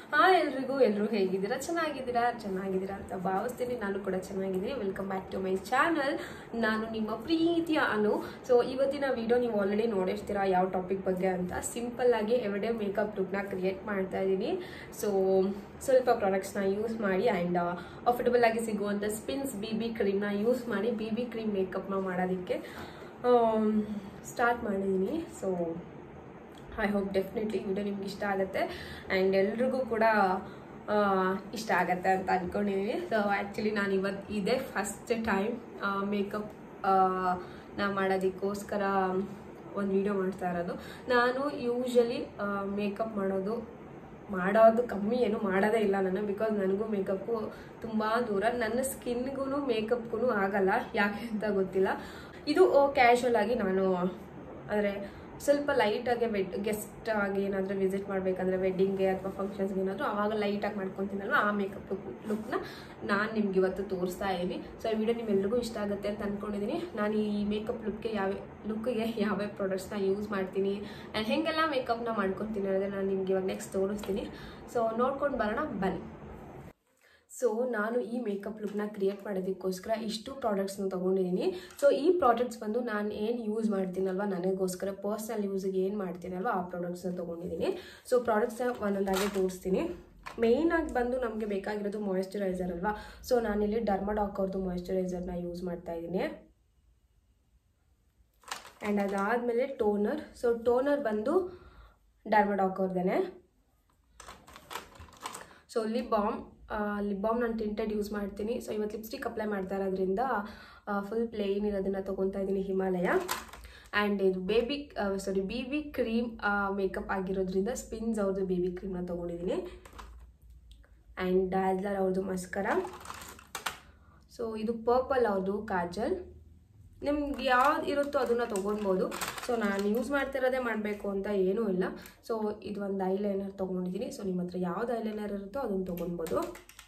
ಹಾ ಎಲ್ರಿಗೂ ಎಲ್ಲರೂ ಹೇಗಿದ್ದೀರಾ ಚೆನ್ನಾಗಿದ್ದೀರಾ ಚೆನ್ನಾಗಿದ್ದೀರಾ ಅಂತ ಭಾವಿಸ್ತೀನಿ ನಾನು ಕೂಡ ಚೆನ್ನಾಗಿದ್ದೀನಿ welcome back to my channel ನಾನು ನಿಮ್ಮ ಪ್ರೀತಿಯ ಅನು ಸೊ ಇವತ್ತಿನ ವಿಡಿಯೋ ನೀವು ಆಲ್ರೆಡಿ ನೋಡಿರ್ತೀರಾ ಯಾವ ಟಾಪಿಕ್ ಬಗ್ಗೆ ಅಂತ ಸಿಂಪಲ್ ಆಗಿ ಎವ್ರಿಡೇ ಮೇಕಪ್ ಲುಕ್ನ ಕ್ರಿಯೇಟ್ ಮಾಡ್ತಾ ಇದ್ದೀನಿ ಸೊ ಸ್ವಲ್ಪ ಪ್ರಾಡಕ್ಟ್ಸ್ನ ಯೂಸ್ ಮಾಡಿ ಆ್ಯಂಡ್ ಅಫೋರ್ಡಬಲ್ ಆಗಿ ಸಿಗುವಂಥ ಸ್ಪಿನ್ಸ್ ಬಿ ಬಿ ಕ್ರೀಮ್ನ ಯೂಸ್ ಮಾಡಿ ಬಿ ಬಿ ಕ್ರೀಮ್ ಮೇಕಪ್ನ ಮಾಡೋದಕ್ಕೆ ಸ್ಟಾರ್ಟ್ ಮಾಡಿದ್ದೀನಿ so I hope definitely video ನಿಮ್ಗೆ ಇಷ್ಟ ಆಗುತ್ತೆ ಆ್ಯಂಡ್ ಎಲ್ರಿಗೂ ಕೂಡ ಆ, ಇಷ್ಟ ಆಗತ್ತೆ ಅಂತ ಅಂದ್ಕೊಂಡಿದ್ದೀನಿ ಸೊ ಆ್ಯಕ್ಚುಲಿ ನಾನು ಇವತ್ತು ಇದೇ ಫಸ್ಟ್ ಟೈಮ್ ಮೇಕಪ್ ನಾ ಮಾಡೋದಕ್ಕೋಸ್ಕರ ಒಂದು ವಿಡಿಯೋ ಮಾಡ್ತಾ ಇರೋದು ನಾನು ಯೂಶಲಿ ಮೇಕಪ್ ಮಾಡೋದು ಮಾಡೋದು ಕಮ್ಮಿ ಏನು ಮಾಡೋದೇ ಇಲ್ಲ ನಾನು ಬಿಕಾಸ್ ನನಗೂ ಮೇಕಪ್ಪು ತುಂಬ ದೂರ ನನ್ನ ಸ್ಕಿನ್ಗೂ ಮೇಕಪ್ಗೂ ಆಗಲ್ಲ ಯಾಕೆ ಅಂತ ಗೊತ್ತಿಲ್ಲ ಇದು ಕ್ಯಾಶುವಲ್ ಆಗಿ ನಾನು ಅಂದರೆ ಸ್ವಲ್ಪ ಲೈಟಾಗಿ ವೆಡ್ ಗೆಸ್ಟ್ ಆಗಿ ಏನಾದರೂ ವಿಸಿಟ್ ಮಾಡಬೇಕಂದ್ರೆ ವೆಡ್ಡಿಂಗ್ಗೆ ಅಥವಾ ಫಂಕ್ಷನ್ಸ್ಗೆ ಏನಾದರೂ ಆವಾಗ ಲೈಟಾಗಿ ಮಾಡ್ಕೊತೀನಲ್ವ ಆ ಮೇಕಪ್ ಲುಕ್ನ ನಾನು ನಿಮ್ಗೆ ಇವತ್ತು ತೋರಿಸ್ತಾ ಇದ್ದೀನಿ ಸೊ ಈ ವಿಡಿಯೋ ನಿಮ್ಮೆಲ್ರಿಗೂ ಇಷ್ಟ ಆಗುತ್ತೆ ಅಂತ ಅಂದ್ಕೊಂಡಿದ್ದೀನಿ ನಾನು ಈ ಮೇಕಪ್ ಲುಕ್ಗೆ ಯಾವ ಲುಕ್ಗೆ ಯಾವ್ಯಾವ ಪ್ರಾಡಕ್ಟ್ಸ್ನ ಯೂಸ್ ಮಾಡ್ತೀನಿ ಆ್ಯಂಡ್ ಹೆಂಗೆಲ್ಲ ಮೇಕಪ್ನ ಮಾಡ್ಕೊತೀನಿ ಅನ್ನೋದನ್ನ ನಾನು ನಿಮ್ಗೆ ಇವಾಗ ನೆಕ್ಸ್ಟ್ ತೋರಿಸ್ತೀನಿ ಸೊ ನೋಡ್ಕೊಂಡು ಬರೋಣ ಬನ್ನಿ ಸೊ ನಾನು ಈ ಮೇಕಪ್ ಲುಕ್ನ ಕ್ರಿಯೇಟ್ ಮಾಡೋದಕ್ಕೋಸ್ಕರ ಇಷ್ಟು ಪ್ರಾಡಕ್ಟ್ಸ್ನ ತೊಗೊಂಡಿದ್ದೀನಿ ಸೊ ಈ ಪ್ರಾಡಕ್ಟ್ಸ್ ಬಂದು ನಾನು ಏನು ಯೂಸ್ ಮಾಡ್ತೀನಲ್ವ ನನಗೋಸ್ಕರ ಪರ್ಸ್ನಲ್ ಯೂಸಿಗೆ ಏನು ಮಾಡ್ತೀನಲ್ವ ಆ ಪ್ರಾಡಕ್ಟ್ಸ್ನ ತೊಗೊಂಡಿದ್ದೀನಿ ಸೊ ಪ್ರಾಡಕ್ಟ್ಸ್ನ ಒಂದೊಂದಾಗೆ ತೋರಿಸ್ತೀನಿ ಮೇಯ್ನಾಗಿ ಬಂದು ನಮಗೆ ಬೇಕಾಗಿರೋದು ಮಾಯಶ್ಚರೈಸರ್ ಅಲ್ವಾ ಸೊ ನಾನಿಲ್ಲಿ ಡರ್ಮಡಾಕ್ ಅವ್ರದ್ದು ಮಾಯಶ್ಚರೈಸರ್ನ ಯೂಸ್ ಮಾಡ್ತಾ ಇದ್ದೀನಿ ಆ್ಯಂಡ್ ಅದಾದಮೇಲೆ ಟೋನರ್ ಸೊ ಟೋನರ್ ಬಂದು ಡರ್ಮಡಾಕ್ ಅವ್ರದ್ದೇನೆ so lip balm lip balm ನಾನು ಟಿಂಟೆಡ್ ಯೂಸ್ ಮಾಡ್ತೀನಿ ಸೊ ಇವತ್ತು ಲಿಪ್ಸ್ಟಿಕ್ ಅಪ್ಲೈ ಮಾಡ್ತಾ ಇರೋದ್ರಿಂದ ಫುಲ್ ಪ್ಲೇನ್ ಇರೋದನ್ನ ತೊಗೊತಾ ಇದ್ದೀನಿ ಹಿಮಾಲಯ ಆ್ಯಂಡ್ ಇದು baby sorry B B cream makeup ಆಗಿರೋದ್ರಿಂದ ಸ್ಪಿನ್ಸ್ ಅವ್ರದ್ದು ಬೇಬಿ ಕ್ರೀಮ್ನ ತೊಗೊಂಡಿದ್ದೀನಿ ಆ್ಯಂಡ್ ಡ್ಯಾಜ್ಲರ್ ಅವ್ರದ್ದು ಮಸ್ಕರ ಸೊ ಇದು ಪರ್ಪಲ್ ಅವ್ರದ್ದು ಕಾಜಲ್ ನಿಮ್ಗೆ ಯಾವ್ದು ಇರುತ್ತೋ ಅದನ್ನು ತೊಗೊಳ್ಬೋದು ಸೊ ನಾನು ಯೂಸ್ ಮಾಡ್ತಿರೋದೇ ಮಾಡಬೇಕು ಅಂತ ಏನೂ ಇಲ್ಲ ಸೊ ಇದು ಒಂದು ಐಲೈನರ್ ತೊಗೊಂಡಿದ್ದೀನಿ ಸೊ ನಿಮ್ಮ ಹತ್ರ ಯಾವ್ದು ಐಲೈನರ್ ಇರುತ್ತೋ ಅದನ್ನು ತೊಗೊಳ್ಬೋದು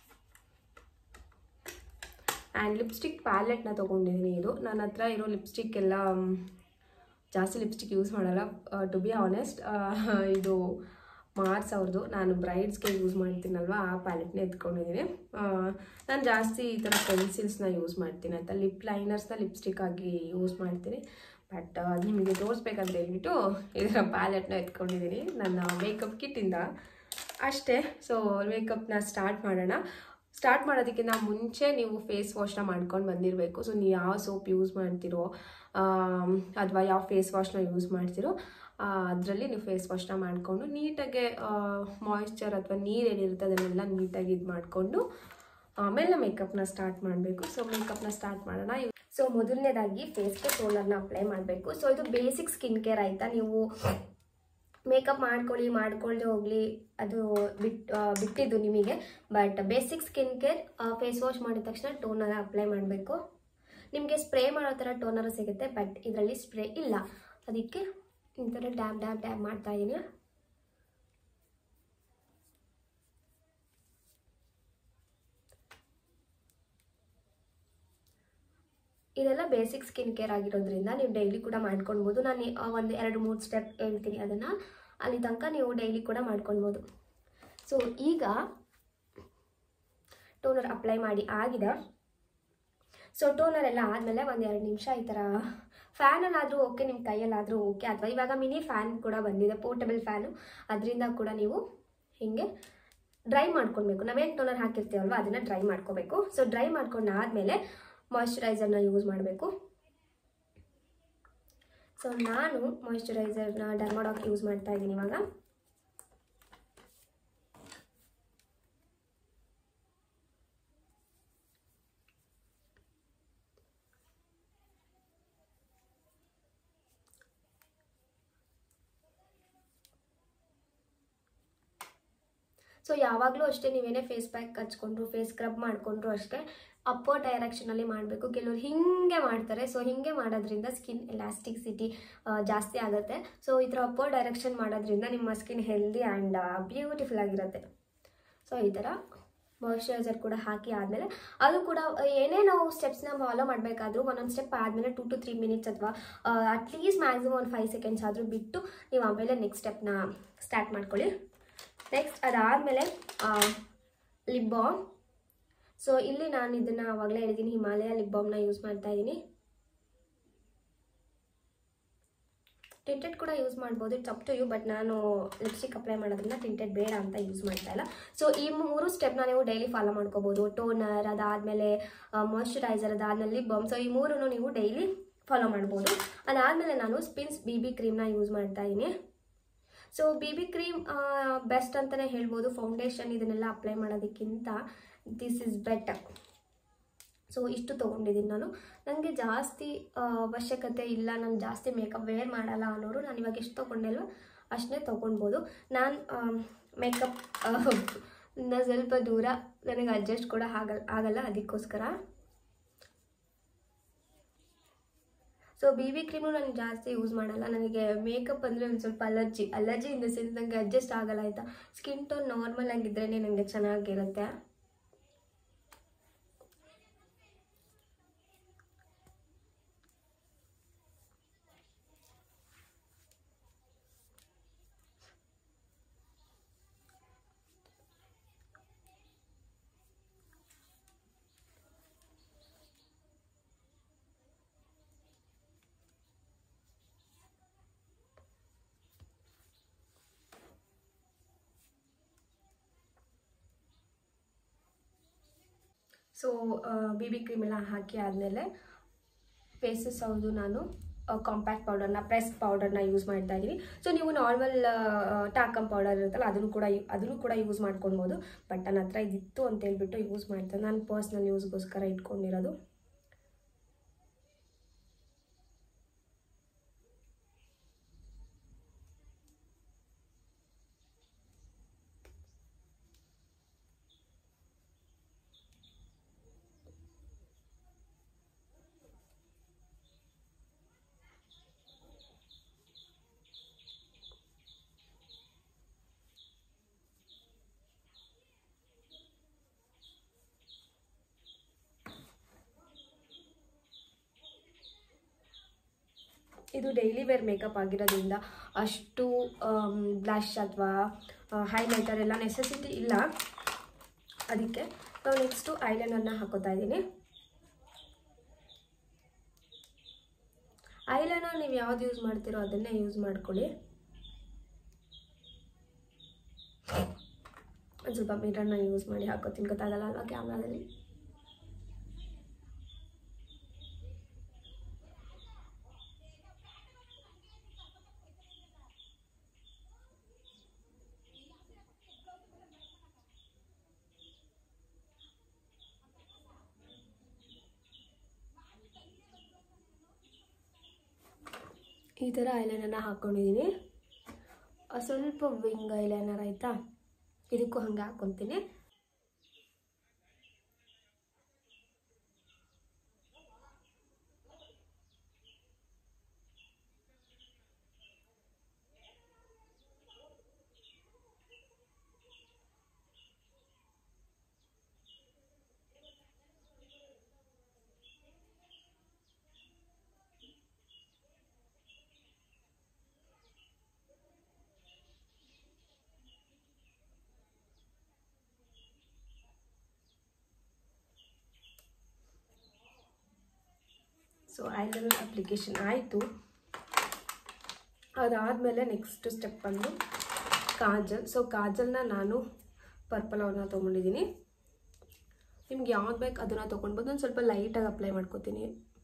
ಆ್ಯಂಡ್ ಲಿಪ್ಸ್ಟಿಕ್ ಪ್ಯಾಲೆಟ್ನ ತೊಗೊಂಡಿದ್ದೀನಿ ಇದು ನನ್ನ ಹತ್ರ ಇರೋ ಲಿಪ್ಸ್ಟಿಕ್ ಎಲ್ಲ ಮ್, ಜಾಸ್ತಿ ಲಿಪ್ಸ್ಟಿಕ್ ಯೂಸ್ ಮಾಡಲ್ಲ ಟು ಬಿ ಆನೆಸ್ಟ್ ಇದು ಮಾರ್ಸ್ ಅವ್ರದ್ದು ನಾನು ಬ್ರೈಡ್ಸ್ಗೆ ಯೂಸ್ ಮಾಡ್ತೀನಲ್ವ ಆ ಪ್ಯಾಲೆಟ್ನ ಎತ್ಕೊಂಡಿದ್ದೀನಿ ನಾನು ಜಾಸ್ತಿ ಈ ಥರ ಪೆನ್ಸಿಲ್ಸ್ನ ಯೂಸ್ ಮಾಡ್ತೀನಿ ಆಯಿತಾ ಲಿಪ್ ಲೈನರ್ಸ್ನ ಲಿಪ್ಸ್ಟಿಕ್ ಆಗಿ ಯೂಸ್ ಮಾಡ್ತೀನಿ ಬಟ್ ಅದು ನಿಮಗೆ ತೋರಿಸ್ಬೇಕಂತ ಹೇಳ್ಬಿಟ್ಟು ಇದರ ಪ್ಯಾಲೆಟ್ನ ಎತ್ಕೊಂಡಿದ್ದೀನಿ ನನ್ನ ಮೇಕಪ್ ಕಿಟ್ಟಿಂದ ಅಷ್ಟೇ ಸೊ ಮೇಕಪ್ನ ಸ್ಟಾರ್ಟ್ ಮಾಡೋಣ ಸ್ಟಾರ್ಟ್ ಮಾಡೋದಕ್ಕಿಂತ ಮುಂಚೆ ನೀವು ಫೇಸ್ ವಾಶ್ನ ಮಾಡ್ಕೊಂಡು ಬಂದಿರಬೇಕು ಸೊ ನೀವು ಯಾವ ಸೋಪ್ ಯೂಸ್ ಮಾಡ್ತೀರೋ ಅಥವಾ ಯಾವ ಫೇಸ್ ವಾಶ್ನ ಯೂಸ್ ಮಾಡ್ತೀರೋ ಅದರಲ್ಲಿ ನೀವು ಫೇಸ್ ವಾಶ್ನ ಮಾಡಿಕೊಂಡು ನೀಟಾಗಿ ಮಾಯಿಶ್ಚರ್ ಅಥವಾ ನೀರು ಏನಿರುತ್ತೆ ಅದನ್ನೆಲ್ಲ ನೀಟಾಗಿ ಇದು ಮಾಡಿಕೊಂಡು ಆಮೇಲೆ ಮೇಕಪ್ನ ಸ್ಟಾರ್ಟ್ ಮಾಡಬೇಕು ಸೊ ಮೇಕಪ್ನ ಸ್ಟಾರ್ಟ್ ಮಾಡೋಣ ಸೊ ಮೊದಲನೇದಾಗಿ ಫೇಸ್ಗೆ ಟೋನರ್ನ ಅಪ್ಲೈ ಮಾಡಬೇಕು ಸೊ ಇದು ಬೇಸಿಕ್ ಸ್ಕಿನ್ ಕೇರ್ ಆಯಿತಾ ನೀವು ಮೇಕಪ್ ಮಾಡ್ಕೊಳ್ಳಿ ಮಾಡ್ಕೊಳ್ಳದೆ ಹೋಗಲಿ ಅದು ಬಿಟ್ ಆ, ಬಿಟ್ಟಿದ್ದು ನಿಮಗೆ but basic skin care face wash ಮಾಡಿದ ತಕ್ಷಣ ಟೋನರ್ ಅಪ್ಲೈ ಮಾಡಬೇಕು ನಿಮಗೆ ಸ್ಪ್ರೇ ಮಾಡೋ ಥರ ಟೋನರ್ ಸಿಗುತ್ತೆ ಬಟ್ ಇದರಲ್ಲಿ ಸ್ಪ್ರೇ ಇಲ್ಲ ಅದಕ್ಕೆ ಈ ಥರ ಡ್ಯಾಬ್ ಡ್ಯಾಬ್ ಡ್ಯಾಬ್ ಮಾಡ್ತಾ ಇದ್ದೀನಿ ಇದೆಲ್ಲ ಬೇಸಿಕ್ ಸ್ಕಿನ್ ಕೇರ್ ಆಗಿರೋದ್ರಿಂದ ನೀವು ಡೈಲಿ ಕೂಡ ಮಾಡ್ಕೊಳ್ಬೋದು ನಾನು ಆ ಒಂದು ಎರಡು ಮೂರು ಸ್ಟೆಪ್ ಹೇಳ್ತೀನಿ ಅದನ್ನು ಅಲ್ಲಿ ತನಕ ನೀವು ಡೈಲಿ ಕೂಡ ಮಾಡ್ಕೊಳ್ಬೋದು ಸೊ ಈಗ ಟೋನರ್ ಅಪ್ಲೈ ಮಾಡಿ ಆಗಿದೆ ಸೊ ಟೋನರ್ ಎಲ್ಲ ಆದಮೇಲೆ ಒಂದು ಎರಡು ನಿಮಿಷ ಈ ಥರ ಫ್ಯಾನಲ್ಲಾದರೂ ಓಕೆ ನಿಮ್ಮ ಕೈಯಲ್ಲಾದರೂ ಓಕೆ ಅಥವಾ ಇವಾಗ ಮಿನಿ ಫ್ಯಾನ್ ಕೂಡ ಬಂದಿದೆ ಪೋರ್ಟಬಲ್ ಫ್ಯಾನು ಅದರಿಂದ ಕೂಡ ನೀವು ಹೀಗೆ ಡ್ರೈ ಮಾಡ್ಕೊಳ್ಬೇಕು ನಾವೇನು ಟೋನರ್ ಹಾಕಿರ್ತೀವಲ್ವ ಅದನ್ನು ಡ್ರೈ ಮಾಡ್ಕೋಬೇಕು ಸೊ ಡ್ರೈ ಮಾಡ್ಕೊಂಡಾದ್ಮೇಲೆ ಮಾಯಶ್ಚರೈಸರ್ನ ಯೂಸ್ ಮಾಡಬೇಕು ಸೊ ನಾನು ಮಾಯಶ್ಚರೈಸರ್ನ ಡರ್ಮಾಡಾಕ್ ಯೂಸ್ ಮಾಡ್ತಾ ಇದ್ದೀನಿ ಇವಾಗ ಸೊ ಯಾವಾಗಲೂ ಅಷ್ಟೇ ನೀವೇನೇ ಫೇಸ್ ಪ್ಯಾಕ್ ಹಚ್ಕೊಂಡ್ರು ಫೇಸ್ ಸ್ಕ್ರಬ್ ಮಾಡಿಕೊಂಡ್ರು ಅಷ್ಟೇ ಅಪ್ಪರ್ ಡೈರೆಕ್ಷನಲ್ಲಿ ಮಾಡಬೇಕು ಕೆಲವರು ಹಿಂಗೆ ಮಾಡ್ತಾರೆ ಸೊ ಹಿಂಗೆ ಮಾಡೋದ್ರಿಂದ ಸ್ಕಿನ್ ಎಲಾಸ್ಟಿಸಿಟಿ ಜಾಸ್ತಿ ಆಗುತ್ತೆ ಸೊ ಈ ಥರ ಅಪ್ಪರ್ ಡೈರೆಕ್ಷನ್ ಮಾಡೋದ್ರಿಂದ ನಿಮ್ಮ ಸ್ಕಿನ್ ಹೆಲ್ದಿ ಆ್ಯಂಡ್ ಬ್ಯೂಟಿಫುಲ್ ಆಗಿರುತ್ತೆ ಸೊ ಈ ಥರ ಮಾಯಶ್ಚರೈಸರ್ ಕೂಡ ಹಾಕಿ ಆದಮೇಲೆ ಅದು ಕೂಡ ಏನೇ ನಾವು ಸ್ಟೆಪ್ಸ್ನ ಫಾಲೋ ಮಾಡಬೇಕಾದ್ರೂ ಒಂದೊಂದು ಸ್ಟೆಪ್ ಆದಮೇಲೆ ಟು ಟು ತ್ರೀ ಮಿನಿಟ್ಸ್ ಅಥವಾ ಅಟ್ಲೀಸ್ಟ್ ಮ್ಯಾಕ್ಸಿಮಮ್ ಒಂದು ಫೈವ್ ಸೆಕೆಂಡ್ಸ್ ಆದರೂ ಬಿಟ್ಟು ನೀವು ಆಮೇಲೆ ನೆಕ್ಸ್ಟ್ ಸ್ಟೆಪ್ನ ಸ್ಟಾರ್ಟ್ ಮಾಡ್ಕೊಳ್ಳಿ ನೆಕ್ಸ್ಟ್ ಅದಾದಮೇಲೆ ಲಿಪ್ ಬಾಮ್ ಸೊ ಇಲ್ಲಿ ನಾನು ಇದನ್ನು ಆವಾಗಲೇ ಹೇಳಿದ್ದೀನಿ ಹಿಮಾಲಯ ಲಿಪ್ ಬಾಮ್ನ ಯೂಸ್ ಮಾಡ್ತಾ ಇದ್ದೀನಿ ಟಿಂಟೆಡ್ ಕೂಡ ಯೂಸ್ ಮಾಡ್ಬೋದು it's up to you but ನಾನು ಲಿಪ್ಸ್ಟಿಕ್ ಅಪ್ಲೈ ಮಾಡೋದ್ರಿಂದ ಟಿಂಟೆಡ್ ಬೇಡ ಅಂತ ಯೂಸ್ ಮಾಡ್ತಾ ಇಲ್ಲ ಸೊ ಈ ಮೂರು ಸ್ಟೆಪ್ನ ನೀವು ಡೈಲಿ ಫಾಲೋ ಮಾಡ್ಕೋಬೋದು ಟೋನರ್ ಅದಾದಮೇಲೆ ಮಾಯ್ಶ್ಚರೈಸರ್ ಅದಾದಮೇಲೆ ಲಿಪ್ ಬಾಮ್ ಸೊ ಈ ಮೂರನ್ನು ನೀವು ಡೈಲಿ ಫಾಲೋ ಮಾಡ್ಬೋದು ಅದಾದಮೇಲೆ ನಾನು ಸ್ಪಿನ್ಸ್ ಬಿ ಬಿ ಕ್ರೀಮ್ನ ಯೂಸ್ ಮಾಡ್ತಾ ಇದ್ದೀನಿ so B B cream best ಅಂತಲೇ ಹೇಳ್ಬೋದು ಫೌಂಡೇಶನ್ ಇದನ್ನೆಲ್ಲ ಅಪ್ಲೈ ಮಾಡೋದಕ್ಕಿಂತ ದಿಸ್ ಇಸ್ ಬೆಟರ್ ಸೊ ಇಷ್ಟು ತೊಗೊಂಡಿದ್ದೀನಿ ನಾನು ನನಗೆ ಜಾಸ್ತಿ ಆ, ಅವಶ್ಯಕತೆ ಇಲ್ಲ ನಾನು ಜಾಸ್ತಿ ಮೇಕಪ್ ವೇರ್ ಮಾಡಲ್ಲ ಅನ್ನೋರು ನಾನು ಇವಾಗ ಎಷ್ಟು ತೊಗೊಂಡೆಲ್ವ ಅಷ್ಟೇ ತೊಗೊಳ್ಬೋದು ನಾನು ಮೇಕಪ್ ಇಂದ ಸ್ವಲ್ಪ ದೂರ ನನಗೆ ಅಡ್ಜಸ್ಟ್ ಕೂಡ ಆಗಲ್ಲ ಆಗಲ್ಲ ಅದಕ್ಕೋಸ್ಕರ ಸೊ ಬಿ ಬಿ ಕ್ರೀಮು ನಾನು ಜಾಸ್ತಿ ಯೂಸ್ ಮಾಡಲ್ಲ ನನಗೆ ಮೇಕಪ್ ಅಂದರೆ ಒಂದು ಸ್ವಲ್ಪ allergy allergy in the sense ನನಗೆ ಅಡ್ಜಸ್ಟ್ ಆಗಲ್ಲ ಆಯಿತಾ ಸ್ಕಿನ್ ಟೋನ್ ನಾರ್ಮಲ್ ಆಗಿದ್ರೇ ನನಗೆ ಚೆನ್ನಾಗಿರುತ್ತೆ ಸೊ ಬಿ ಬಿ ಕ್ರೀಮ್ ಎಲ್ಲ ಹಾಕಿ ಆದಮೇಲೆ ಫೇಸಸ್ ಹೌದು ನಾನು ಕಾಂಪ್ಯಾಕ್ಟ್ ಪೌಡರ್ನ ಪ್ರೆಸ್ ಪೌಡರ್ನ ಯೂಸ್ ಮಾಡ್ತಾ ಇದ್ದೀನಿ ಸೊ ನೀವು ನಾರ್ಮಲ್ ಟಾಕಮ್ ಪೌಡರ್ ಇರುತ್ತಲ್ಲ ಅದನ್ನು ಕೂಡ ಯು- ಅದನ್ನು ಕೂಡ ಯೂಸ್ ಮಾಡ್ಕೊಳ್ಬೋದು ಬಟ್ ನನ್ನ ಹತ್ರ ಇದಿತ್ತು ಅಂತ ಹೇಳ್ಬಿಟ್ಟು ಯೂಸ್ ಮಾಡ್ತೇನೆ ನಾನು ಪರ್ಸ್ನಲ್ ಯೂಸ್ಗೋಸ್ಕರ ಇಟ್ಕೊಂಡಿರೋದು ಇದು ಡೈಲಿ ವೇರ್ ಮೇಕಪ್ ಆಗಿರೋದ್ರಿಂದ ಅಷ್ಟು ಬ್ಲಷ್ ಅಥವಾ ಹೈಲೈಟರ್ ಎಲ್ಲ ನೆಸೆಸಿಟಿ ಇಲ್ಲ ಅದಕ್ಕೆ ನಾವು ನೆಕ್ಸ್ಟು ಐಲೈನರ್ನ ಹಾಕೋತಾ ಇದ್ದೀನಿ ಐಲೈನರ್ ನೀವು ಯಾವ್ದು ಯೂಸ್ ಮಾಡ್ತೀರೋ ಅದನ್ನೇ ಯೂಸ್ ಮಾಡ್ಕೊಳ್ಳಿ ಒಂದು ಸ್ವಲ್ಪ ಮಿರರ್ನ ಯೂಸ್ ಮಾಡಿ ಹಾಕೋತೀನಿ ಗೊತ್ತಾಗಲ್ಲ ಅಲ್ವಾ ಕ್ಯಾಮ್ರಾದಲ್ಲಿ ಈ ಥರ ಐಲೈನರ್ನ ಹಾಕ್ಕೊಂಡಿದ್ದೀನಿ ಅಹ್ ಸ್ವಲ್ಪ ವಿಂಗ್ ಐಲೈನರ್ ಆಯಿತಾ ಇದಕ್ಕೂ ಹಂಗೆ ಹಾಕ್ಕೊತೀನಿ ಸೊ ಐಲೈನರ್ ಅಪ್ಲಿಕೇಶನ್ ಆಯಿತು ಅದಾದಮೇಲೆ ನೆಕ್ಸ್ಟ್ ಸ್ಟೆಪ್ ಬಂದು ಕಾಜಲ್ ಸೊ ಕಾಜಲ್ನ ನಾನು ಪರ್ಪಲ್ ಅವ್ರನ್ನ ತೊಗೊಂಡಿದ್ದೀನಿ ನಿಮ್ಗೆ ಯಾವ್ದು ಬೇಕು ಅದನ್ನು ತೊಗೊಳ್ಬೋದು ಒಂದು ಸ್ವಲ್ಪ ಲೈಟಾಗಿ ಅಪ್ಲೈ ಮಾಡ್ಕೋತೀನಿ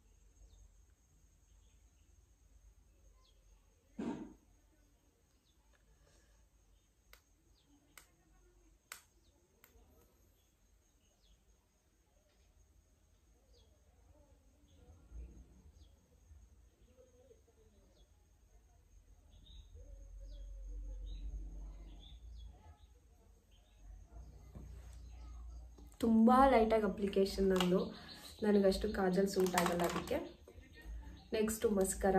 ತುಂಬ ಲೈಟಾಗಿ ಅಪ್ಲಿಕೇಶನ್ ನಂದು ನನಗಷ್ಟು ಕಾಜಲ್ ಸೂಟ್ ಆಗಲ್ಲ ಅದಕ್ಕೆ next mascara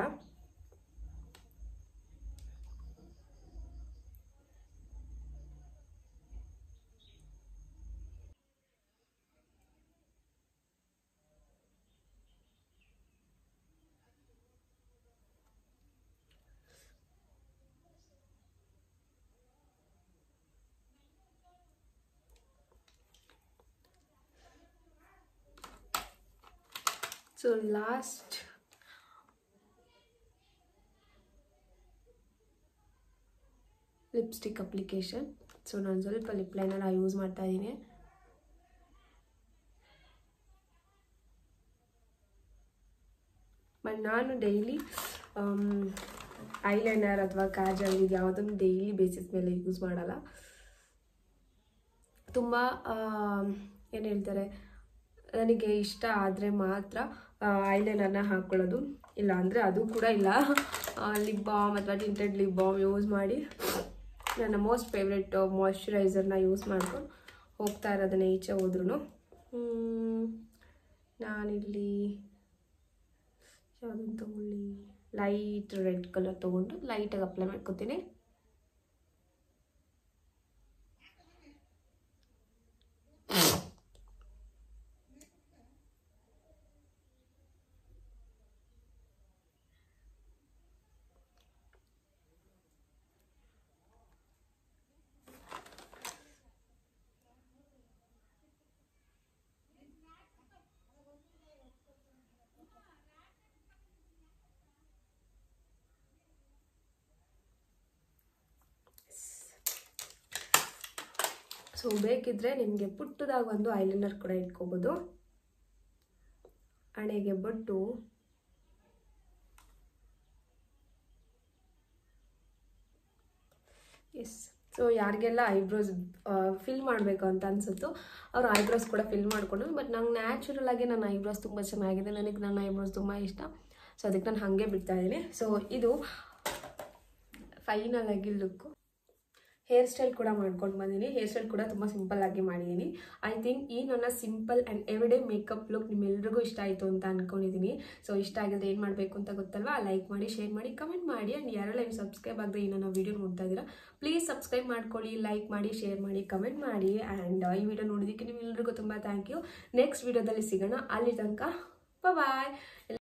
so last lipstick application so ನಾನು ಸ್ವಲ್ಪ ಲಿಪ್ ಲೈನರ್ ಯೂಸ್ ಮಾಡ್ತಾ ಇದ್ದೀನಿ ಬಟ್ ನಾನು ಡೈಲಿ ಐಲೈನರ್ ಅಥವಾ ಕಾಜಲ್ ಇದು ಯಾವುದನ್ನು ಡೈಲಿ ಬೇಸಿಸ್ ಮೇಲೆ ಯೂಸ್ ಮಾಡಲ್ಲ ತುಂಬ ಏನು ಹೇಳ್ತಾರೆ ನನಗೆ ಇಷ್ಟ ಆದರೆ ಮಾತ್ರ ಐಲೈನರ್ನ ಹಾಕ್ಕೊಳ್ಳೋದು ಇಲ್ಲ ಅಂದರೆ ಅದು ಕೂಡ ಇಲ್ಲ ಲಿಪ್ ಬಾಮ್ ಅಥವಾ ಟಿಂಟೆಡ್ ಲಿಪ್ ಬಾಮ್ ಯೂಸ್ ಮಾಡಿ ನನ್ನ ಮೋಸ್ಟ್ ಫೇವ್ರೆಟ್ ಮಾಯ್ಶ್ಚರೈಸರ್ನ ಯೂಸ್ ಮಾಡ್ಕೊಂಡು ಹೋಗ್ತಾ ಇರೋದನ್ನ ಈಚೆ ಹೋದ್ರೂ ನಾನಿಲ್ಲಿ ಯಾವುದನ್ನು ತೊಗೊಳ್ಳಿ ಲೈಟ್ ರೆಡ್ ಕಲರ್ ತೊಗೊಂಡು ಲೈಟಾಗಿ ಅಪ್ಲೈ ಮಾಡ್ಕೊತೀನಿ ಸೊ ಬೇಕಿದ್ರೆ ನಿಮಗೆ ಪುಟ್ಟದಾಗ ಒಂದು ಐಲೈನರ್ ಕೂಡ ಇಟ್ಕೋಬೋದು ಹಣೆಗೆ ಬೊಟ್ಟು ಎಸ್ ಸೊ ಯಾರಿಗೆಲ್ಲ ಐಬ್ರೋಸ್ ಫಿಲ್ ಮಾಡಬೇಕು ಅಂತ ಅನ್ಸುತ್ತೋ ಅವ್ರು ಐಬ್ರೋಸ್ ಕೂಡ ಫಿಲ್ ಮಾಡಿಕೊಂಡು ಬಟ್ ನಂಗೆ ನ್ಯಾಚುರಲ್ ಆಗಿ ನನ್ನ ಐಬ್ರೋಸ್ ತುಂಬ ಚೆನ್ನಾಗಿದೆ ನನಗೆ ನನ್ನ ಐಬ್ರೋಸ್ ತುಂಬ ಇಷ್ಟ ಸೊ ಅದಕ್ಕೆ ನಾನು ಹಾಗೆ ಬಿಡ್ತಾ ಇದ್ದೀನಿ ಸೊ ಇದು ಫೈನಲ್ ಆಗಿ ಲುಕ್ಕು ಹೇರ್ ಸ್ಟೈಲ್ ಕೂಡ ಮಾಡ್ಕೊಂಡು ಬಂದೀನಿ ಹೇರ್ ಸ್ಟೈಲ್ ಕೂಡ ತುಂಬ ಸಿಂಪಲ್ ಆಗಿ ಮಾಡಿದ್ದೀನಿ ಐ ಥಿಂಕ್ ಈ ನನ್ನ simple and everyday makeup look ನಿಮ್ಮೆಲ್ರಿಗೂ ಇಷ್ಟ ಆಯಿತು ಅಂತ ಅನ್ಕೊಂಡಿದ್ದೀನಿ ಸೊ ಇಷ್ಟ ಆಗಿದ್ರೆ ಏನು ಮಾಡಬೇಕು ಅಂತ ಗೊತ್ತಲ್ವಾ ಲೈಕ್ ಮಾಡಿ ಶೇರ್ ಮಾಡಿ ಕಮೆಂಟ್ ಮಾಡಿ ಆ್ಯಂಡ್ ಯಾರೆಲ್ಲ ಏನು ಸಬ್ಸ್ಕ್ರೈಬ್ ಆಗದೆ ಈ ನನ್ನ ವಿಡಿಯೋ ನೋಡ್ತಾ ಇದ್ದೀರಾ ಪ್ಲೀಸ್ ಸಬ್ಸ್ಕ್ರೈಬ್ ಮಾಡ್ಕೊಳ್ಳಿ ಲೈಕ್ ಮಾಡಿ ಶೇರ್ ಮಾಡಿ ಕಮೆಂಟ್ ಮಾಡಿ ಆ್ಯಂಡ್ ಈ ವಿಡಿಯೋ ನೋಡೋದಕ್ಕೆ ನಿಮ್ಮೆಲ್ರಿಗೂ ತುಂಬ ಥ್ಯಾಂಕ್ ಯು ನೆಕ್ಸ್ಟ್ ವಿಡಿಯೋದಲ್ಲಿ ಸಿಗೋಣ ಅಲ್ಲಿ ತನಕ ಬಾಯ್